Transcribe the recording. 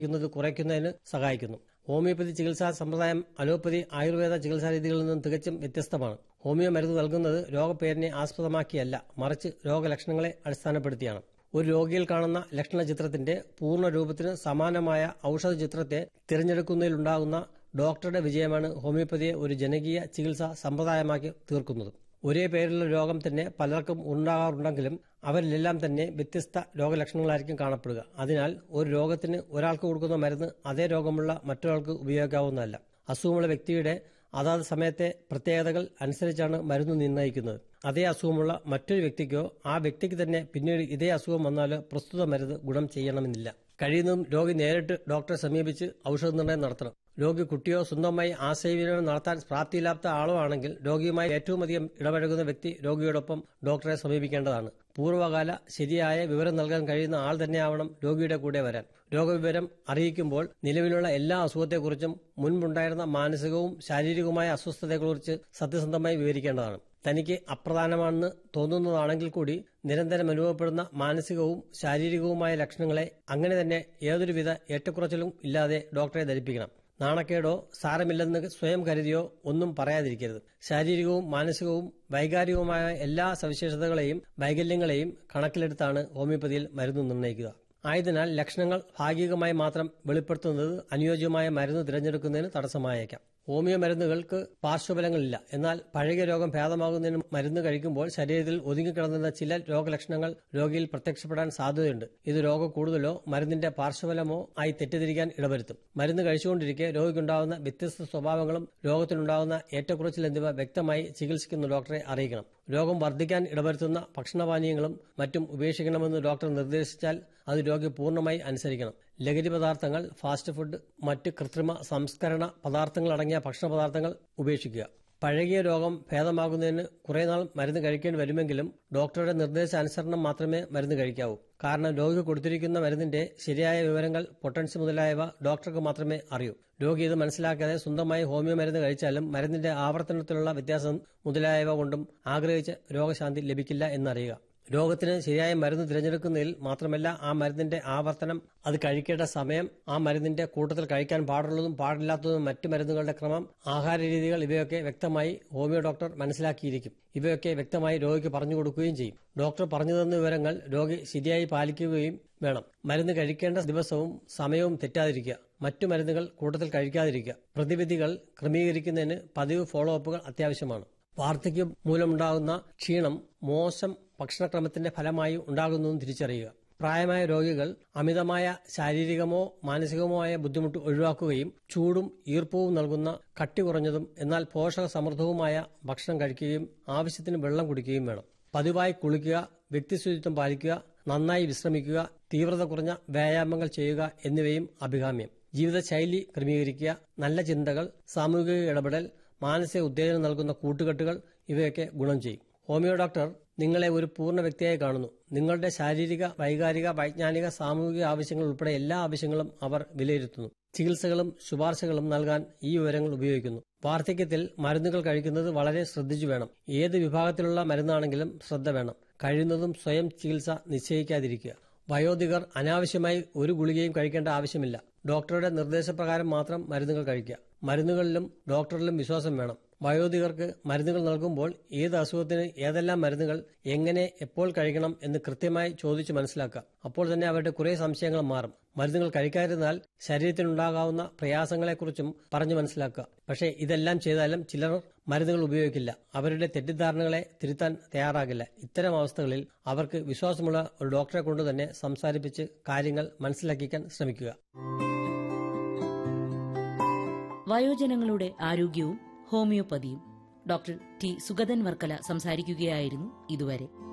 ുന്നത് കുറയ്ക്കുന്നതിന് സഹായിക്കുന്നു ഹോമിയോപ്പതി ചികിത്സാ സമ്പ്രദായം അലോപ്പതി ആയുർവേദ ചികിത്സാ രീതികളിൽ നിന്നും തികച്ചും വ്യത്യസ്തമാണ് ഹോമിയോ മരുന്ന് നൽകുന്നത് രോഗപ്പേരിനെ ആസ്പദമാക്കിയല്ല മറിച്ച് രോഗലക്ഷണങ്ങളെ അടിസ്ഥാനപ്പെടുത്തിയാണ് ഒരു രോഗിയിൽ കാണുന്ന ലക്ഷണ ചിത്രത്തിന്റെ പൂർണ്ണ രൂപത്തിന് സമാനമായ ഔഷധ ചിത്രത്തെ തിരഞ്ഞെടുക്കുന്നതിലുണ്ടാകുന്ന ഡോക്ടറുടെ വിജയമാണ് ഹോമിയോപ്പതിയെ ഒരു ജനകീയ ചികിത്സാ സമ്പ്രദായമാക്കി തീർക്കുന്നത് ഒരേ പേരിലുള്ള രോഗം തന്നെ പലർക്കും ഉണ്ടാകാറുണ്ടെങ്കിലും അവരിലെല്ലാം തന്നെ വ്യത്യസ്ത രോഗലക്ഷണങ്ങളായിരിക്കും കാണപ്പെടുക അതിനാൽ ഒരു രോഗത്തിന് ഒരാൾക്ക് കൊടുക്കുന്ന മരുന്ന് അതേ രോഗമുള്ള മറ്റൊരാൾക്ക് ഉപയോഗിക്കാവുന്നതല്ല അസുഖമുള്ള വ്യക്തിയുടെ അതാത് സമയത്തെ പ്രത്യേകതകൾ അനുസരിച്ചാണ് മരുന്ന് നിർണ്ണയിക്കുന്നത് അതേ അസുഖമുള്ള മറ്റൊരു വ്യക്തിക്കോ ആ വ്യക്തിക്ക് തന്നെ പിന്നീട് ഇതേ അസുഖം വന്നാലോ പ്രസ്തുത മരുന്ന് ഗുണം ചെയ്യണമെന്നില്ല കഴിയുന്നതും രോഗി നേരിട്ട് ഡോക്ടറെ സമീപിച്ച് ഔഷധ നിർണ്ണയം നടത്തണം രോഗി കുട്ടിയോ സ്വന്തമായി ആശയവിനിമയം നടത്താൻ പ്രാപ്തിയില്ലാത്ത ആളോ ആണെങ്കിൽ രോഗിയുമായി ഏറ്റവും അധികം ഇടപഴകുന്ന വ്യക്തി രോഗിയോടൊപ്പം ഡോക്ടറെ സമീപിക്കേണ്ടതാണ് പൂർവ്വകാല ശരിയായ വിവരം നൽകാൻ കഴിയുന്ന ആൾ തന്നെയാവണം രോഗിയുടെ കൂടെ വരാൻ രോഗവിവരം അറിയിക്കുമ്പോൾ നിലവിലുള്ള എല്ലാ അസുഖത്തെക്കുറിച്ചും മുൻപുണ്ടായിരുന്ന മാനസികവും ശാരീരികവുമായ അസ്വസ്ഥതയെക്കുറിച്ച് സത്യസന്ധമായി വിവരിക്കേണ്ടതാണ് തനിക്ക് അപ്രധാനമാണെന്ന് തോന്നുന്നതാണെങ്കിൽ കൂടി നിരന്തരം അനുഭവപ്പെടുന്ന മാനസികവും ശാരീരികവുമായ ലക്ഷണങ്ങളെ അങ്ങനെ തന്നെ യാതൊരുവിധ ഏറ്റക്കുറച്ചിലും ഇല്ലാതെ ഡോക്ടറെ ധരിപ്പിക്കണം നാണക്കേടോ സാരമില്ലെന്ന് സ്വയം കരുതിയോ ഒന്നും പറയാതിരിക്കരുത് ശാരീരികവും മാനസികവും വൈകാരികവുമായ എല്ലാ സവിശേഷതകളെയും വൈകല്യങ്ങളെയും കണക്കിലെടുത്താണ് ഹോമിയോപ്പതിയിൽ മരുന്ന് നിർണ്ണയിക്കുക ആയതിനാൽ ലക്ഷണങ്ങൾ ഭാഗികമായി മാത്രം വെളിപ്പെടുത്തുന്നത് അനുയോജ്യമായ മരുന്ന് തിരഞ്ഞെടുക്കുന്നതിന് തടസ്സമായേക്കാം ഹോമിയോ മരുന്നുകൾക്ക് പാർശ്വഫലങ്ങളില്ല എന്നാൽ പഴകിയ രോഗം ഭേദമാകുന്നതിന് മരുന്ന് കഴിക്കുമ്പോൾ ശരീരത്തിൽ ഒതുങ്ങിക്കിടന്നിരുന്ന ചില രോഗലക്ഷണങ്ങൾ രോഗിയിൽ പ്രത്യക്ഷപ്പെടാൻ സാധ്യതയുണ്ട് ഇത് രോഗം കൂടുതലോ മരുന്നിന്റെ പാർശ്വഫലമോ ആയി തെറ്റിദ്ധരിക്കാൻ ഇടവരുത്തും മരുന്ന് കഴിച്ചുകൊണ്ടിരിക്കെ രോഗിക്കുണ്ടാകുന്ന വ്യത്യസ്ത സ്വഭാവങ്ങളും രോഗത്തിനുണ്ടാകുന്ന ഏറ്റക്കുറച്ചിൽ എന്നിവ വ്യക്തമായി ചികിത്സിക്കുന്ന ഡോക്ടറെ അറിയിക്കണം രോഗം വർദ്ധിക്കാൻ ഇടവരുത്തുന്ന ഭക്ഷണപാനീയങ്ങളും മറ്റും ഉപേക്ഷിക്കണമെന്ന് ഡോക്ടർ നിർദ്ദേശിച്ചാൽ അത് രോഗി പൂർണ്ണമായി അനുസരിക്കണം ലഹരി പദാർത്ഥങ്ങൾ ഫാസ്റ്റ് ഫുഡ് മറ്റ് കൃത്രിമ സംസ്കരണ പദാർത്ഥങ്ങൾ അടങ്ങിയ ഭക്ഷണ പദാർത്ഥങ്ങൾ ഉപേക്ഷിക്കുക പഴകിയ രോഗം ഭേദമാകുന്നതിന് കുറേ നാൾ മരുന്ന് കഴിക്കേണ്ടി വരുമെങ്കിലും ഡോക്ടറുടെ നിർദ്ദേശാനുസരണം മാത്രമേ മരുന്ന് കഴിക്കാവൂ കാരണം രോഗി കൊടുത്തിരിക്കുന്ന മരുന്നിന്റെ ശരിയായ വിവരങ്ങൾ പൊട്ടൻസി മുതലായവ ഡോക്ടർക്ക് മാത്രമേ അറിയൂ രോഗി ഇത് മനസ്സിലാക്കാതെ സ്വന്തമായി ഹോമിയോ മരുന്ന് കഴിച്ചാലും മരുന്നിന്റെ ആവർത്തനത്തിലുള്ള വ്യത്യാസം മുതലായവ കൊണ്ടും ആഗ്രഹിച്ച രോഗശാന്തി ലഭിക്കില്ല എന്നറിയുക രോഗത്തിന് ശരിയായ മരുന്ന് തിരഞ്ഞെടുക്കുന്നതിൽ മാത്രമല്ല ആ മരുന്നിന്റെ ആവർത്തനം അത് കഴിക്കേണ്ട സമയം ആ മരുന്നിന്റെ കൂട്ടത്തിൽ കഴിക്കാൻ പാടുള്ളതും പാടില്ലാത്തതും മറ്റു മരുന്നുകളുടെ ക്രമം ആഹാര രീതികൾ ഇവയൊക്കെ വ്യക്തമായി ഹോമിയോ ഡോക്ടർ മനസ്സിലാക്കിയിരിക്കും ഇവയൊക്കെ വ്യക്തമായി രോഗിക്ക് പറഞ്ഞു കൊടുക്കുകയും ചെയ്യും ഡോക്ടർ പറഞ്ഞു തന്ന വിവരങ്ങൾ രോഗി ശരിയായി പാലിക്കുകയും വേണം മരുന്ന് കഴിക്കേണ്ട ദിവസവും സമയവും തെറ്റാതിരിക്കുക മറ്റു മരുന്നുകൾ കൂട്ടത്തിൽ കഴിക്കാതിരിക്കുക പ്രതിവിധികൾ ക്രമീകരിക്കുന്നതിന് പതിവ് ഫോളോ അപ്പുകൾ അത്യാവശ്യമാണ് വാർദ്ധക്യം മൂലമുണ്ടാകുന്ന ക്ഷീണം മോശം ഭക്ഷണക്രമത്തിന്റെ ഫലമായി ഉണ്ടാകുന്നതും തിരിച്ചറിയുക പ്രായമായ രോഗികൾ അമിതമായ ശാരീരികമോ മാനസികമോ ആയ ബുദ്ധിമുട്ട് ഒഴിവാക്കുകയും ചൂടും ഈർപ്പവും നൽകുന്ന കട്ടി കുറഞ്ഞതും എന്നാൽ പോഷക സമൃദ്ധവുമായ ഭക്ഷണം കഴിക്കുകയും ആവശ്യത്തിന് വെള്ളം കുടിക്കുകയും വേണം പതിവായി കുളിക്കുക വ്യക്തിശുചിത്വം പാലിക്കുക നന്നായി വിശ്രമിക്കുക തീവ്രത കുറഞ്ഞ വ്യായാമങ്ങൾ ചെയ്യുക എന്നിവയും അഭികാമ്യം ജീവിതശൈലി ക്രമീകരിക്കുക നല്ല ചിന്തകൾ സാമൂഹിക ഇടപെടൽ മാനസിക ഉത്തേജനം നൽകുന്ന കൂട്ടുകെട്ടുകൾ ഇവയൊക്കെ ഗുണം ചെയ്യും ഹോമിയോ ഡോക്ടർ നിങ്ങളെ ഒരു പൂർണ്ണ വ്യക്തിയായി കാണുന്നു നിങ്ങളുടെ ശാരീരിക വൈകാരിക വൈജ്ഞാനിക സാമൂഹിക ആവശ്യങ്ങൾ ഉൾപ്പെടെ എല്ലാ ആവശ്യങ്ങളും അവർ വിലയിരുത്തുന്നു ചികിത്സകളും ശുപാർശകളും നൽകാൻ ഈ വിവരങ്ങൾ ഉപയോഗിക്കുന്നു വാർദ്ധക്യത്തിൽ മരുന്നുകൾ കഴിക്കുന്നത് വളരെ ശ്രദ്ധിച്ചു വേണം ഏത് വിഭാഗത്തിലുള്ള മരുന്നാണെങ്കിലും ശ്രദ്ധ വേണം കഴിയുന്നതും സ്വയം ചികിത്സ നിശ്ചയിക്കാതിരിക്കുക വയോധികർ അനാവശ്യമായി ഒരു ഗുളികയും കഴിക്കേണ്ട ആവശ്യമില്ല ഡോക്ടറുടെ നിർദ്ദേശപ്രകാരം മാത്രം മരുന്നുകൾ കഴിക്കുക മരുന്നുകളിലും ഡോക്ടറിലും വിശ്വാസം വേണം വയോധികർക്ക് മരുന്നുകൾ നൽകുമ്പോൾ ഏത് അസുഖത്തിന് ഏതെല്ലാം മരുന്നുകൾ എങ്ങനെ എപ്പോൾ കഴിക്കണം എന്ന് കൃത്യമായി ചോദിച്ചു മനസ്സിലാക്കുക അപ്പോൾ തന്നെ അവരുടെ കുറേ സംശയങ്ങൾ മാറും മരുന്നുകൾ കഴിക്കാതിരുന്നാൽ ശരീരത്തിനുണ്ടാകാവുന്ന പ്രയാസങ്ങളെക്കുറിച്ചും പറഞ്ഞു മനസ്സിലാക്കുക പക്ഷേ ഇതെല്ലാം ചെയ്താലും ചിലർ മരുന്നുകൾ ഉപയോഗിക്കില്ല അവരുടെ തെറ്റിദ്ധാരണകളെ തിരുത്താൻ തയ്യാറാകില്ല ഇത്തരം അവസ്ഥകളിൽ അവർക്ക് വിശ്വാസമുള്ള ഒരു ഡോക്ടറെ കൊണ്ട് തന്നെ സംസാരിപ്പിച്ച് കാര്യങ്ങൾ മനസ്സിലാക്കിക്കാൻ ശ്രമിക്കുക വയോജനങ്ങളുടെ ആരോഗ്യവും ഹോമിയോപ്പതിയും ഡോക്ടർ ടി സുഗതൻ വർക്കല സംസാരിക്കുകയായിരുന്നു ഇതുവരെ